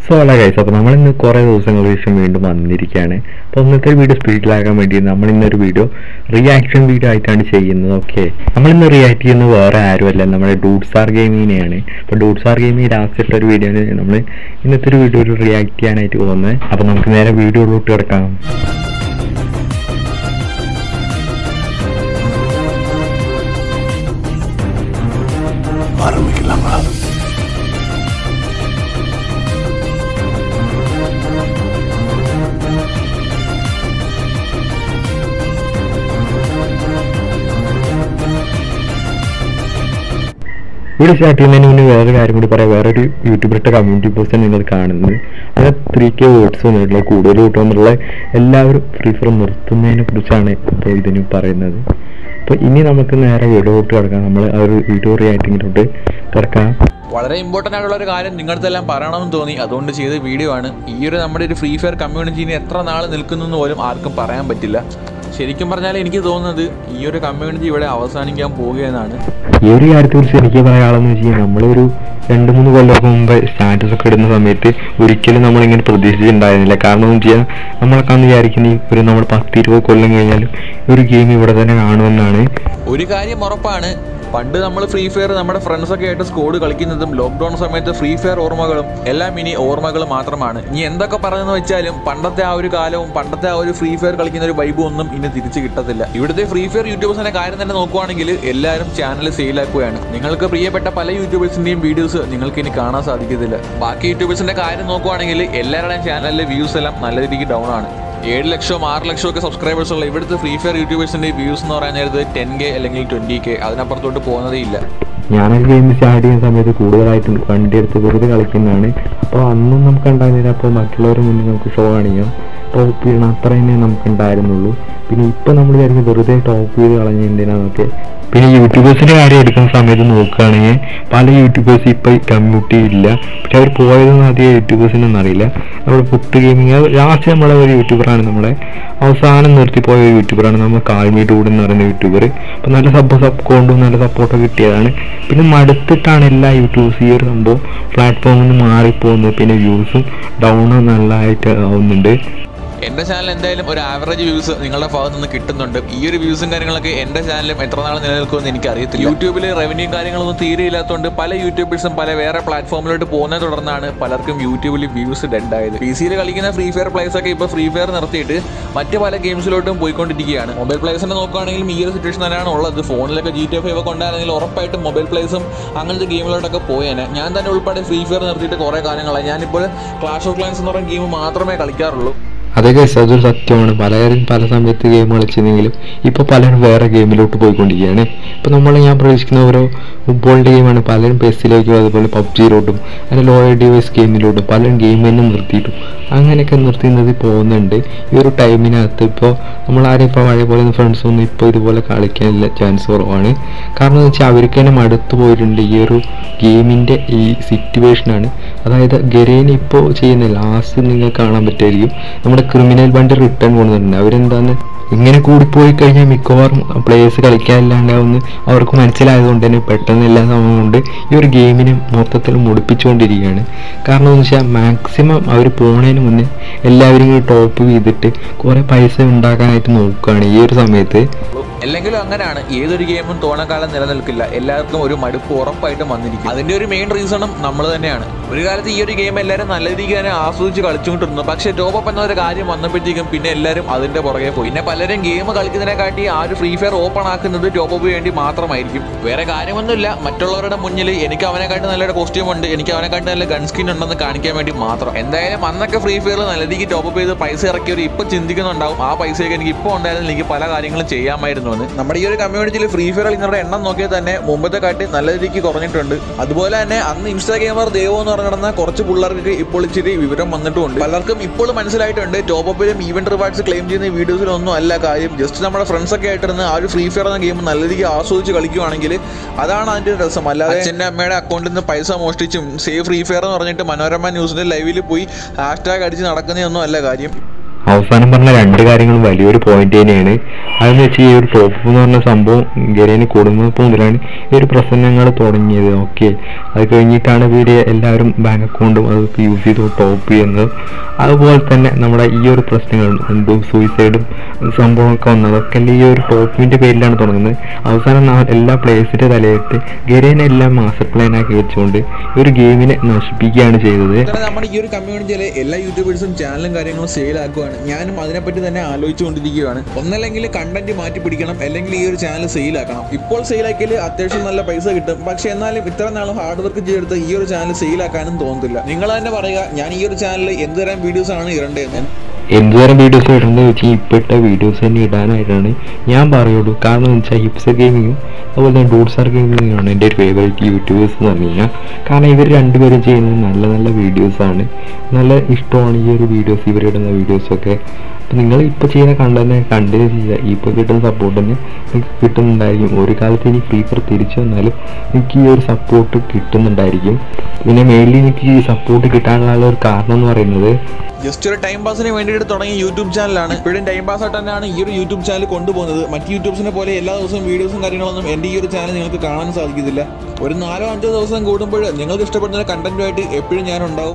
so അല്ല guys അപ്പോൾ നമ്മൾ ഇന്ന് കുറേ ദിവസങ്ങൾക്ക് ശേഷം വീണ്ടും വന്നിരിക്കുകയാണ് അപ്പോൾ ഇന്നത്തെ ഒരു വീഡിയോ സ്പീഡിലാക്കാൻ വേണ്ടി നമ്മൾ ഇന്നൊരു വീഡിയോ റിയാക്ഷൻ വീഡിയോ ആയിട്ടാണ് ചെയ്യുന്നത് ഓക്കെ നമ്മൾ ഇന്ന് റിയാക്ട് ചെയ്യുന്നത് വേറെ ആരുമല്ല നമ്മുടെ ഡൂട്ട്സാർ ഗെയിമിനെയാണ് അപ്പോൾ ഡൂട്ട്സാർ ഗെയിമിങ് ലാസ്റ്റ് ഇട്ട ഒരു വീഡിയോ നമ്മൾ ഇന്നത്തെ ഒരു വീഡിയോ ഒരു റിയാക്ട് ചെയ്യാനായിട്ട് പോകുന്നത് അപ്പോൾ നമുക്ക് നേരെ വീഡിയോയിലോട്ട് കിടക്കാം ஆரம்பிக்கலாமா വീഡിയോ സ്റ്റാർട്ട് ചെയ്യുന്നതിന് മുന്നേ വേറൊരു കാര്യം കൂടി പറയാം വേറൊരു യൂട്യൂബറിന്റെ കമ്മ്യൂണിറ്റി പോസ്റ്റ് നിങ്ങൾ കാണുന്നത് അത് ത്രീ കെ വേർഡ്സ് വന്നിട്ടുള്ള കൂടുതൽ കിട്ടുമെന്നുള്ള എല്ലാവരും ഫ്രീ ഫയർ നിർത്തുന്നതിനെ കുറിച്ചാണ് ഇപ്പോൾ ഇതിന് പറയുന്നത് അപ്പോൾ ഇനി നമുക്ക് നേരെ വീഡിയോട്ട് കിടക്കാം നമ്മൾ ആ ഒരു വീഡിയോ റിയാക്ടിങ്ങിലോട്ട് കിടക്കാം വളരെ ഇമ്പോർട്ടൻ്റ് ആയിട്ടുള്ള ഒരു കാര്യം നിങ്ങൾക്കെല്ലാം പറയണമെന്ന് തോന്നി അതുകൊണ്ട് ചെയ്ത വീഡിയോ ആണ് ഈ ഒരു നമ്മുടെ ഒരു ഫ്രീ ഫയർ കമ്മ്യൂണിറ്റിന് എത്ര നാൾ നിൽക്കുന്നു എന്ന് പോലും ആർക്കും പറയാൻ പറ്റില്ല ശരിക്കും പറഞ്ഞാൽ എനിക്ക് തോന്നുന്നത് ഈ ഒരു കമ്മ്യൂണിറ്റി ഇവിടെ അവസാനിക്കാൻ പോവുകയെന്നാണ് ഈ ഒരു കാര്യത്തെക്കുറിച്ച് എനിക്ക് പറയാനുള്ളതെന്ന് വെച്ച് കഴിഞ്ഞാൽ നമ്മളൊരു രണ്ട് മൂന്ന് കൊല്ലമൊക്കെ മുമ്പ് സ്റ്റാറ്റസ് ഒക്കെ ഇടുന്ന സമയത്ത് ഒരിക്കലും നമ്മളിങ്ങനെ പ്രതീക്ഷിച്ചിട്ടുണ്ടായിരുന്നില്ല കാരണം എന്ന് വെച്ചാൽ നമ്മളൊക്കെ അന്ന് വിചാരിക്കുന്ന ഈ ഒരു നമ്മൾ പത്ത് ഇരുപത് കൊല്ലം കഴിഞ്ഞാലും ഈ ഒരു ഗെയിം ഇവിടെ തന്നെ കാണുമെന്നാണ് ഒരു കാര്യം ഉറപ്പാണ് പണ്ട് നമ്മൾ ഫ്രീ ഫയർ നമ്മുടെ ഫ്രണ്ട്സൊക്കെ ആയിട്ട് സ്കോഡ് കളിക്കുന്നതും ലോക്ക്ഡൗൺ സമയത്ത് ഫ്രീ ഫയർ ഓർമ്മകളും എല്ലാം ഇനി ഓർമ്മകൾ മാത്രമാണ് ഇനി എന്തൊക്കെ പറഞ്ഞെന്ന് വെച്ചാലും പണ്ടത്തെ ആ ഒരു കാലവും പണ്ടത്തെ ആ ഒരു ഫ്രീ ഫയർ കളിക്കുന്ന ഒരു വൈബും ഒന്നും ഇനി തിരിച്ച് കിട്ടത്തില്ല ഇവിടുത്തെ ഫ്രീ ഫയർ യൂട്യൂബേഴ്സിന്റെ കാര്യം തന്നെ നോക്കുവാണെങ്കിൽ എല്ലാവരും ചാനൽ സെയിലാക്കുകയാണ് നിങ്ങൾക്ക് പ്രിയപ്പെട്ട പല യൂട്യൂബേഴ്സിന്റെയും വീഡിയോസ് നിങ്ങൾക്ക് ഇനി കാണാൻ സാധിക്കത്തില്ല ബാക്കി യൂട്യൂബേഴ്സിന്റെ കാര്യം നോക്കുവാണെങ്കിൽ എല്ലാവരുടെയും ചാനലിലെ വ്യൂസ് എല്ലാം നല്ല രീതിക്ക് ഡൗൺ ആണ് ഏഴ് ലക്ഷവും ആറ് ലക്ഷവും ഒക്കെ സബ്സ്ക്രൈബേഴ്സ് ഉള്ള ഇവിടുത്തെ ഫ്രീ ഫയർ യൂട്യൂബേഴ്സിന്റെ വ്യൂസ് എന്ന് പറയാൻ നേരത്ത് ടെൻ കെ അല്ലെങ്കിൽ ട്വന്റി കെ അതിനപ്പുറത്തോട്ട് പോകുന്നതേ ഇല്ല ഞാനൊരു ഗെയിം സ്റ്റാർട്ട് ചെയ്യുന്ന സമയത്ത് കൂടുതലായിട്ടും വണ്ടി എടുത്ത് വെറുതെ കളിക്കുന്നതാണ് അപ്പോൾ അന്നും നമുക്ക് ഉണ്ടായിരുന്നില്ല അപ്പോൾ മറ്റുള്ളവരുടെ മുന്നിൽ നമുക്ക് ഷോ കാണിക്കാം ടോപ്പ് ചെയ്യണം അത്ര തന്നെ നമുക്ക് ഉണ്ടായിരുന്നുള്ളൂ പിന്നെ ഇപ്പം നമ്മൾ വിചാരിക്കും വെറുതെ ടോപ്പ് ചെയ്ത് കളഞ്ഞ എന്തിനാന്നൊക്കെ പിന്നെ യൂട്യൂബേഴ്സിന്റെ കാര്യം എടുക്കുന്ന സമയത്ത് നോക്കുകയാണെങ്കിൽ പല യൂട്യൂബേഴ്സ് ഇപ്പം കമ്മ്യൂണിറ്റി ഇല്ല പക്ഷെ അവർ പോയതൊന്നും അധികം യൂട്യൂബേഴ്സിനൊന്നും അറിയില്ല നമ്മുടെ പുട്ട് ഗെയിമിങ് ലാസ്റ്റ് നമ്മളെ ഒരു യൂട്യൂബറാണ് നമ്മളെ അവസാനം നിർത്തിപ്പോയ ഒരു യൂട്യൂബറാണ് നമ്മൾ കാൽമി ഡൂഡ് എന്ന് പറയുന്ന യൂട്യൂബർ അപ്പം നല്ല സബ് സപ്പോർട്ടും നല്ല സപ്പോർട്ടൊക്കെ കിട്ടിയതാണ് പിന്നെ മടുത്തിട്ടാണ് എല്ലാ യൂട്യൂബേഴ്സ് ഈ ഒരു സംഭവം പ്ലാറ്റ്ഫോമിൽ നിന്ന് മാറിപ്പോകുന്നത് പിന്നെ വ്യൂസും ഡൗൺ നല്ലതായിട്ട് ആവുന്നുണ്ട് എന്റെ ചാനൽ എന്തായാലും ഒരു ആവറേജ് വ്യൂസ് നിങ്ങളുടെ ഭാഗത്ത് നിന്ന് കിട്ടുന്നുണ്ട് ഈ ഒരു വ്യൂസും കാര്യങ്ങളൊക്കെ എന്റെ ചാനലും എത്ര നാൾ നിലനിൽക്കുമെന്ന് എനിക്ക് അറിയത്തില്ല യൂട്യൂബിൽ റവന്യൂ കാര്യങ്ങളൊന്നും തീരെ ഇല്ലാത്തതുകൊണ്ട് പല യൂട്യൂബേഴ്സും പല വേറെ പ്ലാറ്റ്ഫോമിലോട്ട് പോകുന്നതിനെ തുടർന്നാണ് പലർക്കും യൂട്യൂബിൽ വ്യൂസ് ഡെഡ് ആയത് പി സിയിൽ കളിക്കുന്ന ഫ്രീ ഫയർ പ്ലേസ് ഒക്കെ ഇപ്പോൾ ഫ്രീ ഫയർ നിർത്തിയിട്ട് മറ്റ് പല ഗെയിംസിലോട്ടും പോയിക്കൊണ്ടിരിക്കുകയാണ് മൊബൈൽ പ്ലേസിനെ നോക്കുകയാണെങ്കിലും ഈ ഒരു സിറ്റുവേഷൻ തന്നെയാണ് ഉള്ളത് ഫോണിലൊക്കെ ജി ടി എഫ് ഒക്കെ ഉണ്ടായിരുന്നെങ്കിൽ ഉറപ്പായിട്ടും മൊബൈൽ പ്ലേസും അങ്ങനത്തെ ഗെയിമിലോട്ടൊക്കെ പോയേനെ ഞാൻ തന്നെ ഉൾപ്പെടെ ഫ്രീ ഫയർ നിർത്തിയിട്ട് കുറേ കാലങ്ങളായി ഞാനിപ്പോൾ ക്ലാഷ് ഓഫ് ക്ലാൻസ് എന്ന് പറയുന്ന ഗെയിം മാത്രമേ കളിക്കാറുള്ളൂ അതൊക്കെ അതൊരു സത്യമാണ് പലരും പല സമയത്ത് ഗെയിം കളിച്ചിരുന്നെങ്കിലും ഇപ്പോൾ പലരും വേറെ ഗെയിമിലോട്ട് പോയിക്കൊണ്ടിരിക്കുകയാണ് ഇപ്പോൾ നമ്മൾ ഞാൻ പ്രതീക്ഷിക്കുന്ന ഓരോ ഫുട്ബോളിൻ്റെ ഗെയിമാണ് പലരും പെസ്സിലേക്കും അതുപോലെ പബ്ജിയിലോട്ടും അങ്ങനെ ലോയൽ ഡിവൈസ് ഗെയിമിലോട്ടും പലരും ഗെയിമിൽ നിന്ന് നിർത്തിയിട്ടും അങ്ങനെയൊക്കെ നിർത്തുന്നത് പോകുന്നുണ്ട് ഈ ഒരു ടൈമിനകത്ത് ഇപ്പോൾ നമ്മൾ ആരും ഇപ്പോൾ പഴയ പോലെ ഫ്രണ്ട്സ് ഒന്നും ഇപ്പോൾ ഇതുപോലെ കളിക്കാനുള്ള ചാൻസ് കുറവാണ് കാരണം എന്ന് വെച്ചാൽ അവർക്ക് തന്നെ മടുത്തു പോയിട്ടുണ്ട് ഈ ഒരു ഗെയിമിൻ്റെ ഈ സിറ്റുവേഷനാണ് അതായത് ഗരേന് ഇപ്പോൾ ചെയ്യുന്ന ലാസ്റ്റ് നിങ്ങൾക്ക് കാണാൻ പറ്റുമായിരിക്കും നമ്മുടെ ക്രിമിനൽ ബണ്ട് റിട്ടേൺ കൊണ്ടുവന്നിട്ടുണ്ട് അവരെന്താന്ന് ഇങ്ങനെ കൂടിപ്പോയി കഴിഞ്ഞാൽ മിക്കവാറും പ്ലേയേഴ്സ് കളിക്കാനില്ലാണ്ടാവുന്ന അവർക്ക് മനസ്സിലായതുകൊണ്ട് തന്നെ പെട്ടെന്ന് എല്ലാ സമയം കൊണ്ട് ഈ ഒരു ഗെയിമിനെ മൊത്തത്തിൽ മുടിപ്പിച്ചുകൊണ്ടിരിക്കുകയാണ് കാരണം എന്ന് വെച്ചാൽ മാക്സിമം അവർ പോണതിന് മുന്നേ എല്ലാവരും കൂടി ടോപ്പ് ചെയ്തിട്ട് കുറേ പൈസ ഉണ്ടാക്കാനായിട്ട് നോക്കുകയാണ് ഈ ഒരു സമയത്ത് അല്ലെങ്കിലും അങ്ങനെയാണ് ഏതൊരു ഗെയിമും തോണക്കാലം നിലനിൽക്കില്ല എല്ലാവർക്കും ഒരു മടുപ്പ് ഉറപ്പായിട്ടും വന്നിരിക്കും അതിന്റെ ഒരു മെയിൻ റീസണും നമ്മൾ തന്നെയാണ് ഒരു കാലത്ത് ഈ ഒരു ഗെയിം എല്ലാവരും നല്ല രീതിക്ക് തന്നെ ആസ്വദിച്ച് കളിച്ചുകൊണ്ടിരുന്നു പക്ഷേ ടോപ്പ് അപ്പ് എന്ന ഒരു കാര്യം വന്നപ്പോഴത്തേക്കും പിന്നെ എല്ലാവരും അതിന്റെ പുറകെ പോയി പിന്നെ പലരും ഗെയിം കളിക്കുന്നതിനെക്കാട്ടി ആ ഒരു ഫ്രീ ഫയർ ഓപ്പൺ ആക്കുന്നത് ടോപ്പ് അപ്പ് വേണ്ടി മാത്രമായിരിക്കും വേറെ കാര്യമൊന്നുമില്ല മറ്റുള്ളവരുടെ മുന്നിൽ എനിക്ക് അവനെക്കാട്ടി നല്ലൊരു കോസ്റ്റ്യൂം ഉണ്ട് എനിക്ക് അവനെക്കാട്ടി നല്ല ഗൺ സ്കിൻ ഉണ്ടെന്ന് കാണിക്കാൻ വേണ്ടി മാത്രം എന്തായാലും അന്നൊക്കെ ഫ്രീ ഫയർ നല്ല രീതിക്ക് ടോപ്പ് അപ്പ് ചെയ്ത് പൈസ ഇറക്കിയവർ ഇപ്പൊ ചിന്തിക്കുന്നുണ്ടാവും ആ പൈസയൊക്കെ എനിക്ക് ഇപ്പോൾ ഉണ്ടായിരുന്നെങ്കിൽ എനിക്ക് പല കാര്യങ്ങളും ചെയ്യാമായിരുന്നു എന്ന് നമ്മുടെ ഈ ഒരു കമ്മ്യൂണിറ്റിയിൽ ഫ്രീ ഫയർ കളിക്കുന്നവരുടെ എണ്ണം നോക്കിയാൽ തന്നെ മുമ്പത്തെ കാട്ടി നല്ല രീതിക്ക് കുറഞ്ഞിട്ടുണ്ട് അതുപോലെ തന്നെ അന്ന് ഇൻസ്റ്റാ ഗെയിമർ ദേവോ എന്ന് പറഞ്ഞു നടന്ന കുറച്ച് പിള്ളേർക്ക് ഇപ്പോൾ ഇച്ചിരി വിവരം വന്നിട്ടുമുണ്ട് പലർക്കും ഇപ്പോൾ മനസ്സിലായിട്ടുണ്ട് ടോപ്പ് അപ്പിലും ഈവന്റ് റിവാർഡ്സ് ക്ലെയിം ചെയ്യുന്ന വീഡിയോസിലൊന്നും അല്ല കാര്യം ജസ്റ്റ് നമ്മുടെ ഫ്രണ്ട്സ് ഒക്കെ ആയിട്ടിരുന്ന് ആ ഒരു ഫ്രീ ഫയർ എന്ന ഗെയിം നല്ല രീതിക്ക് ആസ്വദിച്ച് കളിക്കുവാണെങ്കിൽ അതാണ് അതിന്റെ രസം അല്ലാതെ അച്ഛൻ്റെ അമ്മയുടെ അക്കൗണ്ടിൽ നിന്ന് പൈസ മോഷ്ടിച്ചും സേവ് ഫ്രീ ഫയർ എന്ന് പറഞ്ഞിട്ട് മനോരമ ന്യൂസിന്റെ ലൈവിൽ പോയി ഹാഷ്ടാഗ് അടിച്ച് നടക്കുന്നതൊന്നും അല്ല കാര്യം അവസാനം പറഞ്ഞ രണ്ട് കാര്യങ്ങളും വലിയൊരു പോയിന്റ് തന്നെയാണ് അതെന്ന് വെച്ചാൽ ഈ ഒരു ടോപ്പ് എന്ന് പറഞ്ഞ സംഭവം ഗരേനെ കൊടുങ്ങപ്പോൾ മുതലാണ് ഈ ഒരു പ്രശ്നങ്ങൾ തുടങ്ങിയത് ഓക്കെ അത് കഴിഞ്ഞിട്ടാണ് ഇവര് എല്ലാവരും ബാങ്ക് അക്കൗണ്ടും അത് യൂസ് ചെയ്ത് ടോപ്പ് ചെയ്യുന്നത് അതുപോലെ തന്നെ നമ്മുടെ ഈ ഒരു പ്രശ്നങ്ങൾ എന്തും സൂയിസൈഡും സംഭവമൊക്കെ വന്നത് അതൊക്കെ ഈ ഒരു ടോപ്പിന്റെ പേരിലാണ് തുടങ്ങുന്നത് അവസാനം നാ- എല്ലാ പ്ലേയേഴ്സിന്റെ തലയിട്ട് ഗരേനെ എല്ലാം മാസ്റ്റർ പ്ലാൻ ആക്കി വെച്ചുകൊണ്ട് ഈ ഒരു ഗെയിമിനെ നശിപ്പിക്കുകയാണ് ചെയ്തത് കാരണം നമ്മുടെ ഈ ഒരു കമ്മ്യൂണിറ്റിയിലെ എല്ലാ യൂട്യൂബേഴ്സും ചാനലും കാര്യങ്ങളും സെയിലാക്കുവാണ് ഞാനും അതിനെപ്പറ്റി തന്നെ ആലോചിച്ചുകൊണ്ടിരിക്കുകയാണ് ഒന്നല്ലെങ്കിൽ കണ്ടന്റ് മാറ്റി പിടിക്കണം അല്ലെങ്കിൽ ഈ ഒരു ചാനൽ സെയിലാക്കണം ഇപ്പോൾ സെയിലാക്കിയാൽ അത്യാവശ്യം നല്ല പൈസ കിട്ടും പക്ഷെ എന്നാലും ഇത്ര നാളും ഹാർഡ് വർക്ക് ചെയ്തെടുത്ത് ഈ ഒരു ചാനൽ സെയിലാക്കാനും തോന്നുന്നില്ല നിങ്ങൾ തന്നെ പറയുക ഞാൻ ഈ ഒരു ചാനലിൽ എന്ത് തരം വീഡിയോസ് ആണ് ഇടേണ്ടതെന്ന് എന്തുതരം വീഡിയോസ് ഇടുന്നത് വെച്ചാൽ ഇപ്പോൾ ഇട്ട വീഡിയോസ് തന്നെ ഇടാനായിട്ടാണ് ഞാൻ പറയുള്ളൂ കാരണം എന്ന് വെച്ചാൽ ഹിപ്സ് ഗെയിമിങ്ങും അതുപോലെ തന്നെ ഡൂട്ട്സാർ ഗെയിമിങ്ങും ആണ് എൻ്റെ ഒരു ഫേവറേറ്റ് യൂട്യൂബേഴ്സ് എന്ന് പറഞ്ഞു കഴിഞ്ഞാൽ കാരണം ഇവർ രണ്ടുപേരും ചെയ്യുന്നത് നല്ല നല്ല വീഡിയോസാണ് നല്ല ഇഷ്ടമാണ് ഈ ഒരു വീഡിയോസ് ഇവരിടുന്ന വീഡിയോസൊക്കെ അപ്പോൾ നിങ്ങൾ ഇപ്പോൾ ചെയ്യുന്ന കണ്ടന്റ് കണ്ടിന്യൂ ചെയ്യുക ഇപ്പോൾ കിട്ടുന്ന സപ്പോർട്ട് തന്നെ നിങ്ങൾക്ക് കിട്ടുന്നുണ്ടായിരിക്കും ഒരു കാലത്ത് ഇനി ഫ്രീ ഫയർ തിരിച്ചു വന്നാലും എനിക്ക് ഈ ഒരു സപ്പോർട്ട് കിട്ടുന്നുണ്ടായിരിക്കും പിന്നെ മെയിൻലി എനിക്ക് ഈ സപ്പോർട്ട് കിട്ടാനുള്ള ഒരു കാരണം എന്ന് പറയുന്നത് ജസ്റ്റ് ഒരു ടൈം പാസിന് വേണ്ടിയിട്ട് തുടങ്ങിയ യൂട്യൂബ് ചാനലാണ് ഇപ്പോഴും ടൈം പാസ് ആയിട്ട് തന്നെയാണ് ഈ ഒരു യൂട്യൂബ് ചാനൽ കൊണ്ടുപോകുന്നത് മറ്റ് യൂട്യൂബ്സിനെ പോലെ എല്ലാ ദിവസവും വീഡിയോസും കാര്യങ്ങളൊന്നും എൻ്റെ ഈ ഒരു ചാനൽ നിങ്ങൾക്ക് കാണാൻ സാധിക്കത്തില്ല ഒരു നാലോ അഞ്ചോ ദിവസം കൂടുമ്പോൾ നിങ്ങൾക്ക് ഇഷ്ടപ്പെടുന്ന കണ്ടന്റുമായിട്ട് എപ്പോഴും ഞാൻ ഉണ്ടാവും